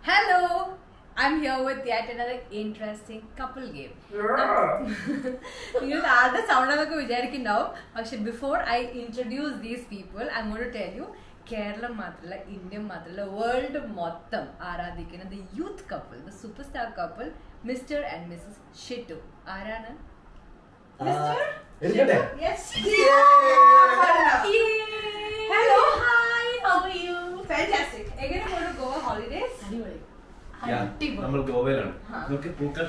Hello, I'm here with yet another interesting couple game. നിങ്ങൾ ആരുടെ sound എന്നൊക്കെ വിചാരിക്കുന്നുണ്ടാവും പക്ഷെ before I introduce these people I gonna tell you Keralam മാത്രമല്ല India മാത്രമല്ല വേൾഡ് മൊത്തം ആരാധിക്കുന്ന the youth couple the super star couple mister and missus Shittu ആരാണ് എടുക്കട്ടെ hello hi how are you fantastic എങ്ങനെ പോണു ഗോവ ഹോളിഡേസ് അടിപൊളി Yeah, അടിപൊളി നമ്മൾ ഗോവയിലാണ് ആ. നമുക്ക് പൂക്കൾ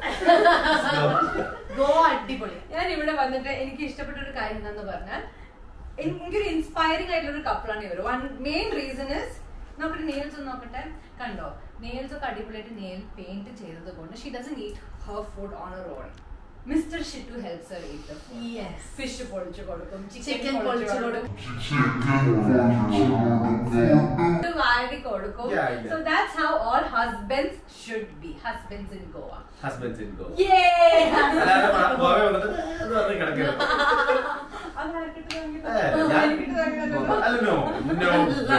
ഗോവ അടിപൊളി ഞാൻ ഇവിടെ വന്നിട്ട് എനിക്ക് ഇഷ്ടപ്പെട്ട ഒരു കാര്യം എന്താന്ന് പറഞ്ഞാൽ എൻ- എനിക്കൊരു ഇൻസ്പയറിംഗ് ആയിട്ടുള്ള ഒരു കപ്പിളാണ് ഇവർ വൺ മെയിൻ റീസൺ ഇസ് നോക്കട്ടെ നെയിൽസ് ഒന്ന് നോക്കട്ടെ കണ്ടോ നെയിൽസ് ഒക്കെ അടിപൊളിയായിട്ട് നെയിൽ പെയിന്റ് ചെയ്തത് കൊണ്ട് she doesn't eat her food on a roll mister Shittu helps her eat Yes. Fish പൊളിച്ചു കൊടുക്കും ചിക്കൻ പൊളിച്ചു കൊടുക്കും ഫുഡ് വാരി കൊടുക്കും Yeah, yeah. So that's how all husbands should be husbands in Goa husbands in Goa Yay! അല്ലാതെ പ- ഗോവ വന്നിട്ട് അത് പറഞ്ഞ് കിടക്കരുത് ഏ, ഞാൻ- അല്ല നോ നോ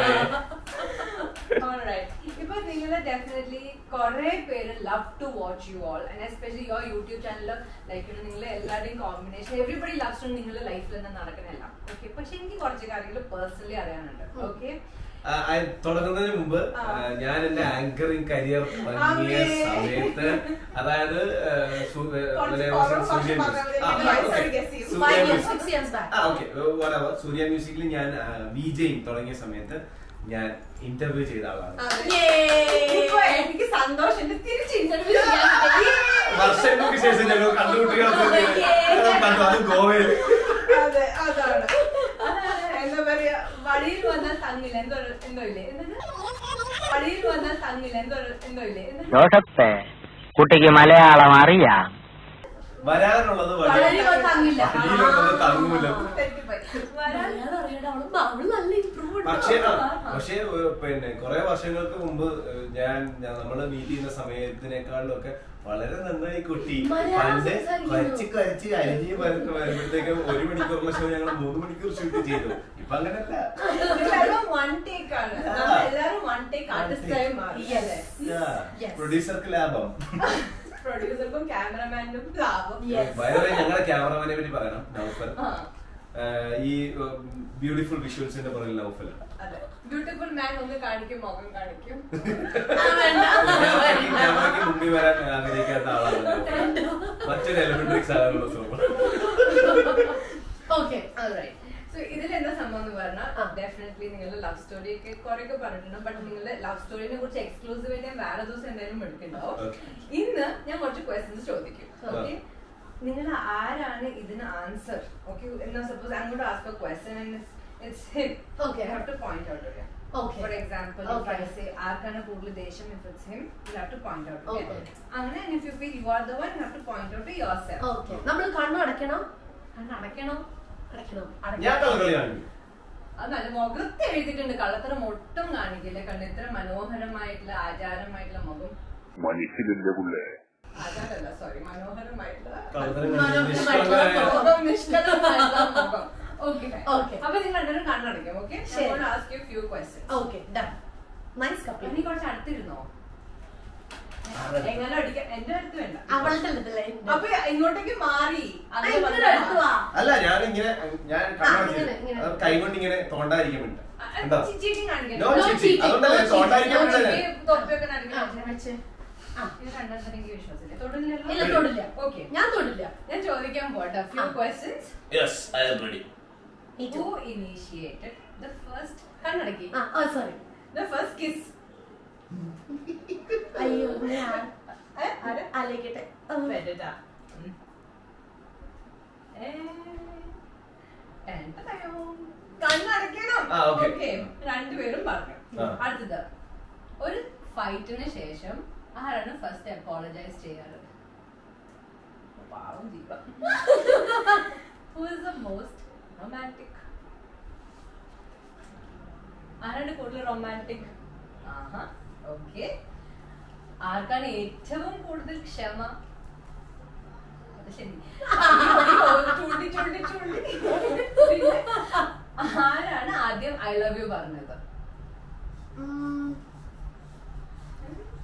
ഇപ്പൊ നിങ്ങൾ ഡെഫിനറ്റ്ലി കുറെ പേര് love to watch you all and especially your YouTube channel like നിങ്ങൾ എല്ലാവരുടെയും കോമ്പിനേഷൻ എവറിബഡി ലവ്സ് ടു നിങ്ങളുടെ ലൈഫിൽ നിന്ന് നടക്കണല്ല ഓക്കെ പക്ഷെ എനിക്ക് കുറച്ച് കാര്യങ്ങൾ പേഴ്സണലി അറിയാനുണ്ട് ഓക്കെ ആ, ആ, തുടങ്ങുന്നതിന് മുമ്പ് ആ. ആ, ഞാൻ എന്റെ ആങ്കറിംഗ് കരിയർ തുടങ്ങിയ അമ്മേ. സമയത്ത് അതായത് ആ, സു- ആ, കുറച്ച് പിന്നെ കുറവ് സൂര്യ കുറച്ച് മ്യൂസിക്. ആ, പറഞ്ഞാൽ ആ, മതി. okay. Guess ചെയ്യും. Surya Five years, music. six years back. ആ ഓക്കെ whatever. സൂര്യ മ്യൂസിക്കിൽ ഞാൻ വി ജെയും തുടങ്ങിയ സമയത്ത് ഞാൻ ഇന്റർവ്യൂ ചെയ്ത ആളാണ് ഇപ്പൊ എനിക്ക് സന്തോഷം തിരിച്ച് ഇന്റർവ്യൂ വർഷങ്ങൾക്ക് ശേഷം ഞങ്ങൾ കണ്ടുമുട്ടുക കണ്ടു അത് ഗോവയിൽ അതെ അതാണ് അതാണ് എന്താ പറയാ വഴിയിൽ വന്നാൽ തങ്ങില്ല എന്തോ എന്തോ ഇല്ലേ എന്താണ് വഴിയിൽ വന്നാൽ തങ്ങില്ല എന്തോ എന്തോ ഇല്ലേ എന്താണ് ജോസഫേ കുട്ടിക്ക് മലയാളം അറിയാം വരാനുള്ളത് വഴി- വഴിയിൽ വന്ന് തങ്ങില്ല. വഴിയിലുള്ളത് തങ്ങൂല തെറ്റിപ്പോയി. വരാൻ മലയാളം അറിയാണ്ട് അവള് അവള് നല്ല ഇമ്പ്രൂവ് പക്ഷേ ആ, പക്ഷേ ഏഹ്, പിന്നെ കുറെ വർഷങ്ങൾക്ക് മുമ്പ് ഏഹ്, ഞാൻ ഞാൻ നമ്മള് മീറ്റ് ചെയ്യുന്ന സമയത്തിനേക്കാളും ഒക്കെ വളരെ നന്നായി കുട്ടി മലയാളം പണ്ട് സംസാരിക്കുന്നു. വരച്ച് കരച്ച് അരിഞ്ഞ് വരക്ക് വരുമ്പോഴത്തേക്കും ഒരു മണിക്കൂറുള്ള ഷോ ഞങ്ങൾ മൂന്ന് മണിക്കൂർ ഷൂട്ട് ചെയ്തു ഇപ്പൊ അങ്ങനല്ല എല്ലാവരും one take ആണ് നമ്മൾ എല്ലാവരും വൺ ടേക്ക് ആർട്ടിസ്റ്റായി മാറി Yes. Yes. പ്രൊഡ്യൂസർക്ക് ലാഭം പ്രൊഡ്യൂസർക്കും ക്യാമറമാനും ലാഭം Yes. വയറെ ഞങ്ങളുടെ ക്യാമറമാനെ പറ്റി പറയണം നൗഫൽ ആ, ഏഹ്, ഈ ബ്യൂട്ടിഫുൾ വിഷ്വൽസിന്റെ പുറകിൽ നൗഫൽ അതെ ബ്യൂട്ടിഫുൾ മാൻ ഒന്ന് കാണിക്കും മുഖം കാണിക്കും ക്യാമറയ്ക്ക് മുമ്പിൽ വരാൻ ആഗ്രഹിക്കാത്ത ആളാണ് നൗഫൽ. മറ്റൊരു എലമെന്ററി സാധാരണ സ്വഭാവം ഓക്കെ സോ ഇതിൽ എന്താ സംഭവം എന്ന് പറഞ്ഞാൽ ആ. ഡെഫിനറ്റ്ലി നിങ്ങളുടെ ലവ് സ്റ്റോറി ഒക്കെ കുറെ ഒക്കെ പറഞ്ഞിട്ടുണ്ട് ബട്ട് നിങ്ങളുടെ ലവ് സ്റ്റോറിനെ കുറിച്ച് എക്സ്ക്ലൂസീവ് ആയിട്ട് ഞാൻ വേറെ ദിവസം എന്തായാലും എടുക്കുന്നുണ്ടാവും Okay. ഇന്ന് ഞാൻ കുറച്ച് ക്വസ്റ്റ്യൻസ് ചോദിക്കും ആ. ഓക്കെ നിങ്ങൾ ആരാണ് ഇതിന് ആൻസർ ഓക്കെ എന്നാ സപ്പോസ് അങ്ങോട്ട് ask a question it's him Okay. Have to point out Okay. For example Okay. ആർക്കാണ് കൂടുതൽ ദേഷ്യം if it's him you have to point out Okay. അങ്ങനെ if you feel you are the one you have to point out yourself okay നമ്മൾ കണ്ണു അടയ്ക്കണം കാരണം അടയ്ക്കണോ അടയ്ക്കണം ഞാൻ അടയ്ക്കണം കളകളി കാണിക്കും അത് നല്ല മുഖത്ത് എഴുതിയിട്ടുണ്ട് കള്ളത്തരം ഒട്ടും കാണിക്കില്ല കണ്ട് ഇത്ര മനോഹരമായിട്ടുള്ള ആചാരമായിട്ടുള്ള മുഖം മനുഷ്യരിന്റെ പുള്ളേ ആചാരല്ല സോറി മനോഹരമായിട്ടുള്ള കള്ളത്തരം മനോഹരമായിട്ടുള്ള കാണിക്കുന്ന മുഖം. മുഖം നിഷ്കളങ്കമായിട്ടുള്ള മുഖം ഓക്കെ Okay. അപ്പൊ നിങ്ങൾ രണ്ടുപേരും കണ്ണടയ്ക്കും ഓക്കെ ശരി. Ask you few questions okay done nice couple നീ കുറച്ച് അടുത്തിരുന്നോ എങ്ങനെ അടിക്കാം എന്റെ അടുത്ത് വേണ്ട അവളുടെ അടുത്തല്ലേ അപ്പൊ ഇങ്ങോട്ടേക്ക് മാറി അത് ഇങ്ങനെ അടുത്ത് വാ അല്ല ഞാൻ ഇങ്ങനെ ഞാൻ കണ്ണടച്ച് ഇങ്ങനെ, ഇങ്ങനെ. അത് കൈകൊണ്ട് ഇങ്ങനെ തോണ്ടായിരിക്കാൻ വേണ്ടി എന്താ ചീറ്റിങ് കാണിക്കണം No No cheating. cheating, അതുകൊണ്ടല്ലേ no cheating, തോണ്ടായിരിക്കാൻ no വേണ്ടിയല്ലേ? cheating. തൊപ്പിയൊക്കെ ആ, നനയ്ക്കാൻ വെച്ച്. ആ, ഇത് കണ്ടാൽ എനിക്ക് വിശ്വാസമില്ല തൊടുന്നില്ലല്ലോ ഇല്ല തൊടില്ല ഓക്കെ ഞാൻ തൊടില്ല ഞാൻ ചോദിക്കാൻ പോട്ടെ ഫ്യൂ ആ. Questions Yes, I am ready. Me too. Who initiated the first കണ്ണടക്കി ആ ഓ സോറി the first kiss അയ്യോ ഞാൻ ഏ, ആരാ? ആലോചിക്കട്ടെ പെരടാ. ഉം. ഏ, എന്തയോ? കണ്ണടയ്ക്കണം ആ, okay. Okay, രണ്ടുപേരും പറഞ്ഞു ആ. അടുത്തത് ഒരു ഫൈറ്റിന് ശേഷം ആരാണ് ഫസ്റ്റ് അപ്പോളജൈസ് ചെയ്യാറ് പാവം Deepa who is the most romantic ആരാണ് കൂടുതൽ റൊമാൻറ്റിക് ആഹാ ഓക്കെ ആർക്കാണ് ഏറ്റവും കൂടുതൽ ക്ഷമ അത് ശരി ചൂണ്ടി ചൂണ്ടി ചൂണ്ടി പിന്നെ ആരാണ് ആദ്യം ഐ ലവ് യു പറഞ്ഞത് ഉം,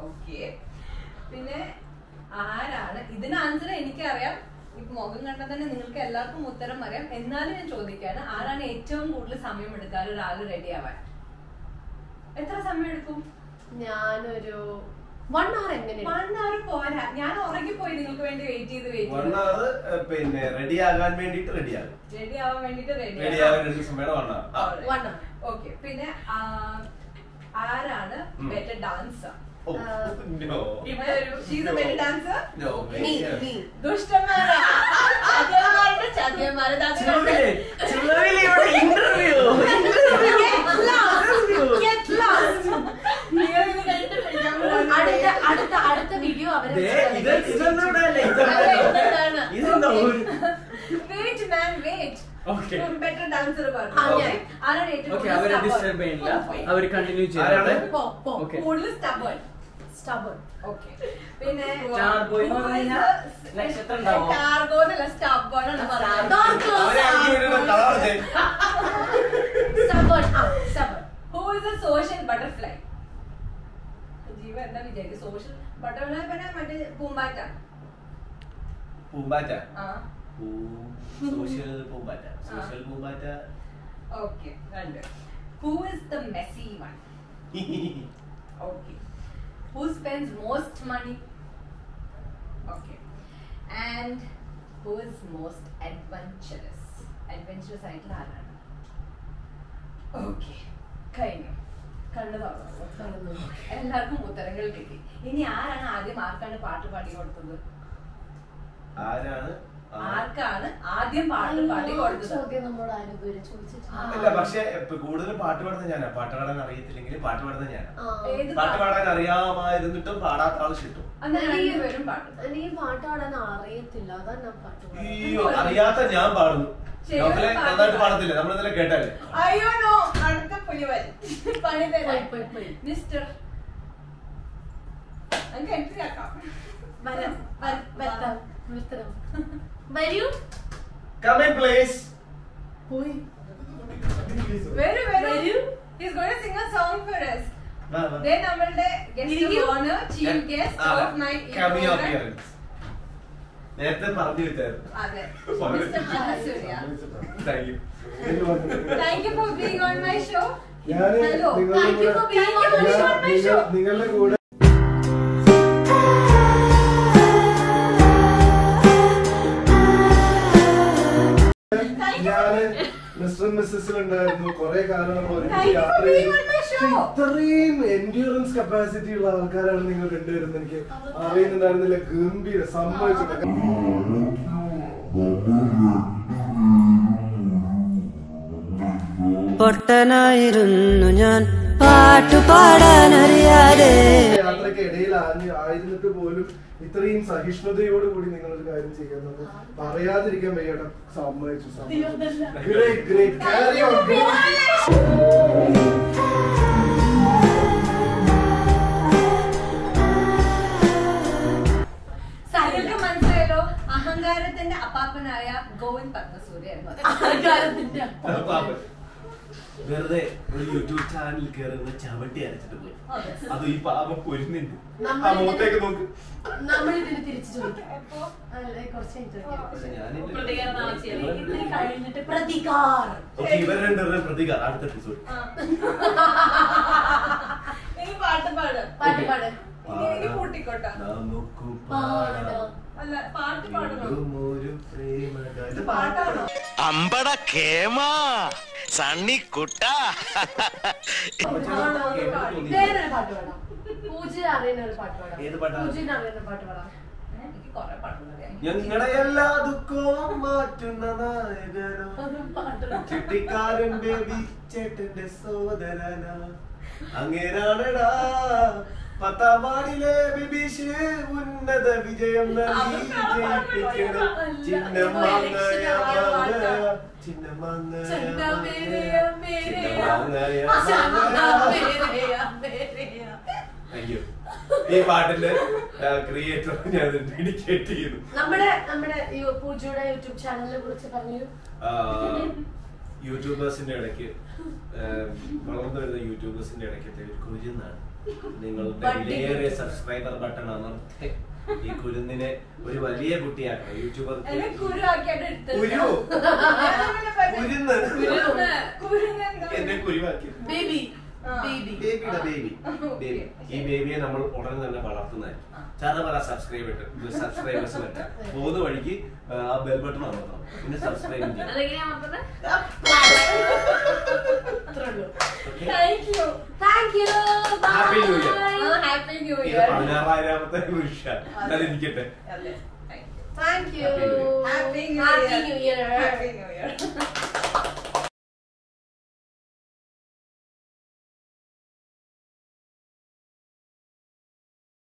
ഓക്കെ പിന്നെ ആരാണ് ഇതിന് ആൻസർ എനിക്കറിയാം ഇപ്പൊ മുഖം കണ്ടാൽ തന്നെ നിങ്ങൾക്ക് എല്ലാവർക്കും ഉത്തരം അറിയാം എന്നാലും ഞാൻ ചോദിക്കാണ് ആരാണ് ഏറ്റവും കൂടുതൽ സമയം എടുക്കാറ് ഒരാൾ റെഡി ആവാൻ എത്ര സമയം എടുക്കും ഞാനൊരു വൺ അവർ എങ്ങനെ വൺ അവർ പോരാ ഞാൻ ഉറങ്ങിപ്പോയി നിങ്ങൾക്ക് വേണ്ടി വെയിറ്റ് ചെയ്ത് വെയിറ്റ് വൺ ചെയ്ത് അവർ പിന്നെ റെഡി ആകാൻ വേണ്ടിട്ട് റെഡി ആകും റെഡി ആവാൻ വേണ്ടിട്ട് റെഡി റെഡി ആകാൻ എടുക്കുന്ന സമയം one hour one hour okay പിന്നെ ആ, ആരാണ് ഉം. ബെറ്റർ ഡാൻസർ ഓ, no. ഇവിടെ ഒരു ഷീസ് ബെറ്റർ ഡാൻസർ No, നീ yeah. നീ ദുഷ്ടന്മാരാ ചതിയന്മാരുടെ ചതിയന്മാര് ചുമരില്, ചുമരില് ഇവിടെ interview. Get lost. നിങ്ങൾ ഇത് കണ്ടിട്ട് പിടിക്കാൻ പോകുന്നു. അടുത്ത അടുത്ത അടുത്ത വീഡിയോ അവരെ ദേ, ഇത് ഇതൊന്നും ഇവിടെ അല്ല, അതെ, ഇതൊന്നും ഇതാണ്. ഇതെന്താ ഒരു Wait, man, wait. Okay. ഒരു better dancer പറഞ്ഞു. ആ, Okay. ഞാൻ. ആരാണ് ഏറ്റവും ഓക്കെ കൂടുതൽ അവരെ stubborn? ഡിസ്റ്റർബ് ചെയ്യില്ല Point. അവര് കണ്ടിന്യൂ ആരാണ്? ചെയ്യട്ടെ പോ പോ Okay. കൂടുതൽ stubborn. stubborn Okay. പിന്നെ Star boy എന്ന് who is പറഞ്ഞാൽ the- നക്ഷത്രം ഉണ്ടാവോ? Star എന്നല്ല, stubborn ആണ് പറഞ്ഞത്. Dark അവരെ എനിക്ക് വേണ്ടിയിട്ട് കള പറഞ്ഞേ. stubborn ആ stubborn Who is a social butterfly? ജീവ എന്താ വിചാരിക്കും സോഷ്യൽ ബട്ടർഫ്ലൈ പിന്നെ മറ്റേ പൂമ്പാറ്റ പൂമ്പാറ്റ ആ സോഷ്യൽ പൂമ്പാറ്റ സോഷ്യൽ പൂമ്പാറ്റ ഓക്കെ രണ്ട് who is the messy one okay who spends most money okay and who is most adventurous adventurous ആയിട്ടുള്ള ആരാണ് ഓക്കെ കഴിഞ്ഞു കണ്ണു തുറന്നു എല്ലാവർക്കും ഉത്തരങ്ങൾ കിട്ടി ഇനി ആരാണ് ആദ്യം ആർക്കാണ് പാട്ട് പാടി കൊടുത്തത് ആരാണ് ആ- ആർക്കാണ് ആദ്യം പാട്ട് പാടി കൊടുത്തത് ചോദ്യം നമ്മളോട് ആരും ഇതുവരെ ചോദിച്ചിട്ടില്ല ഇല്ല പക്ഷെ ഇപ്പൊ കൂടുതൽ പാട്ട് പാടുന്ന ഞാനാ പാട്ട് പാടാൻ അറിയത്തില്ലെങ്കിൽ പാട്ട് പാടുന്ന ഞാനാ ആ. ഏത് പാട്ട് പാട്ട് പാടാൻ അറിയാമായിരുന്നിട്ടും പാടാത്ത ആള് കിട്ടും അന്നേരം രണ്ടുപേരും പാട്ട് എനിക്ക് പാട്ട് പാടാൻ അറിയത്തില്ല അതാ ഞാൻ പാട്ട് പാടുന്നത്. അയ്യോ അറിയാത്ത ഞാൻ പാടുന്നു ശരി, നോക്കലെ പാട്ട് നന്നായിട്ട് പാടത്തില്ല നമ്മളിന്നലെ കേട്ടാലേ അയ്യോ നോ അടുത്ത പുലിവൻ പണി പോയി, തരാം പോയി, പോയി. മിസ്റ്റർ നമുക്ക് എൻട്രി ആക്കാം വരാം, വര- വരത്താം, നിർത്തണം. വരൂ കമൻ പ്ലേസ് പോയി വരൂ വരൂ വരൂ. He's going to sing a song for us. വാ, വാ. Then നമ്മളുടെ guest ഇരിക്കൂ. of honor, chief guest ആ, of night. ഈ cameo program. appearance. നേരത്തെ പറഞ്ഞു വെച്ചായിരുന്നു അതെ. പറഞ്ഞു. Mr. Mahasuriya. Thank you. Thank you for being on my show. ഞാന് Hello. നിങ്ങളുടെ Thank you കൂടെ- for being on my show. ഞാൻ- നിങ്ങൾ- നിങ്ങളുടെ കൂടെ ഞാന് മിസ്റ്റർ മിസ്സസിൽ ഉണ്ടായിരുന്നു കുറെ കാലങ്ങൾ Thank ഒരുമിച്ച് you for യാത്ര being ചെയ്തു on my show. പക്ഷെ ഇത്രയും എൻഡ്യൂറൻസ് കപ്പാസിറ്റി ഉള്ള ആൾക്കാരാണ് നിങ്ങൾ രണ്ടുപേരും എനിക്ക് അറിയുന്നുണ്ടായിരുന്നില്ല ഗംഭീര സംഭവിച്ചു പൊട്ടനായിരുന്നു ഞാൻ പാട്ടുപാടാൻ അറിയാതെ യാത്രയ്ക്ക് ഇടയിൽ ആഞ്ഞ് ആയിരുന്നിട്ട് പോലും ഇത്രയും സഹിഷ്ണുതയോട് കൂടി നിങ്ങൾ ഒരു കാര്യം ചെയ്യുന്നത് പറയാതിരിക്കാൻ വയ്യട സമ്മതിച്ചു ഗ്രേറ്റ് ഗ്രേറ്റ് ക്യാരി ഓൺ നിങ്ങൾക്ക് മനസ്സിലായല്ലോ അഹങ്കാരത്തിന്റെ അപ്പാപ്പനായ ഗോവിന്ദ് പത്മസൂര്യ എന്ന് അഹങ്കാരത്തിന്റെ പാപ്പൻ. വെറുതെ ഒരു യൂട്യൂബ് ചാനൽ കയറുന്ന ചവിട്ടി അരച്ചിട്ട് പോയി അത് ഈ പാപം പൊരുന്നുണ്ട് ആ നമ്മൾ മുഖത്തേക്ക് നോക്ക് നമ്മൾ ഇതിന് തിരിച്ചു ചോദിക്കാം അല്ലേ കുറച്ച് കഴിഞ്ഞിട്ട് ചോദിക്കാം. പക്ഷെ ഞാനില്ല. പ്രതികരണം ആവശ്യമില്ല. ഇതിന് കഴിഞ്ഞിട്ട് പ്രതികാരം ഓക്കെ ഇവർ രണ്ടുപേരും പ്രതികാരം അടുത്ത എപ്പിസോഡ് ഇനി പാട്ട് പാട് പാട്ട് പാട് ഇനി ഇനി കൂട്ടിക്കോട്ടെ നമുക്കു പാടാം. അല്ല പാട്ട് പാടണം ഒരു പ്രേമഗാനം. ഇത് പാട്ടാണോ അമ്പട കേമ സണ്ണിക്കുട്ട ആണോ? ഒന്ന് പാടി. വേറൊരു പാട്ട് പാടാം പൂജ അറിയുന്ന ഒരു പാട്ട് പാടാം ഏത് പാട്ടാ? പൂജ അറിയുന്ന പാട്ട് പാടാം എനിക്ക് കുറെ പാടുന്നത് ഞങ്ങളുടെ എല്ലാ ദുഃഖവും മാറ്റുന്ന നായകനോ അതും പാട്ട് ചിട്ടിക്കാരൻ ബേബി ചേട്ടന്റെ സോദരന അങ്ങേരാണടാ പത്താം വാർഡിലെ ബിബീഷ് ഉന്നത വിജയം നൽകി ജയിപ്പിക്കണം ചിഹ്നം മാങ്ങയ മാങ്ങയ ചിഹ്നം മാങ്ങയ ചിന്നമേരയ മേരയ. താങ്ക് യു ഈ പാട്ടിന്റെ ക്രിയേറ്റർ ഞാൻ ഡെഡിക്കേറ്റ് ചെയ്യുന്നു നമ്മുടെ നമ്മുടെ ഈ പൂജയുടെ യൂട്യൂബ് ചാനലിനെ കുറിച്ച് പറഞ്ഞു ആ, യൂട്യൂബേഴ്സിന്റെ ഇടയ്ക്ക് ഏഹ്, വളർന്നു വരുന്ന യൂട്യൂബേഴ്സിന്റെ ഇടയ്ക്കത്തെ ഒരു കുരുന്നാണ് നിങ്ങളുടെ വിലയേറിയ സബ്സ്ക്രൈബർ ബട്ടൺ അമർത്തി ഈ കുരുന്നിനെ ഒരു വലിയ കുട്ടിയാക്കണം യൂട്യൂബർ എന്നെ കുരു ആക്കിയാണ് എടുത്തത് കുരു കുരുന്ന് കുരുന്ന്. കുരുന്നെന്താ? എന്നെ കുരുവാക്കി ബേബി ആ. ബേബി ബേബിയുടെ ബേബി ബേബി ഈ ബേബിയെ നമ്മൾ ഉടനെ തന്നെ വളർത്തുന്നതായിരിക്കും ചാത പറ സബ്സ്ക്രൈബ് ഇട്ട് സബ്സ്ക്രൈബേഴ്സ് വെക്കാം പോകുന്ന വഴിക്ക് ആ ബെൽ ബട്ടൺ അമർത്തണം പിന്നെ സബ്സ്ക്രൈബ് ചെയ്യണം അതെങ്ങനെയാ മക്കളെ അത്രേ ഉള്ളൂ Okay? Thank you thank you Happy New Year. Happy new ഇത് ഇയർ പതിനാറായിരമത്തെ വിഷ അതിരിക്കട്ടെ thank you Happy New Year. Happy new happy new year year happy new year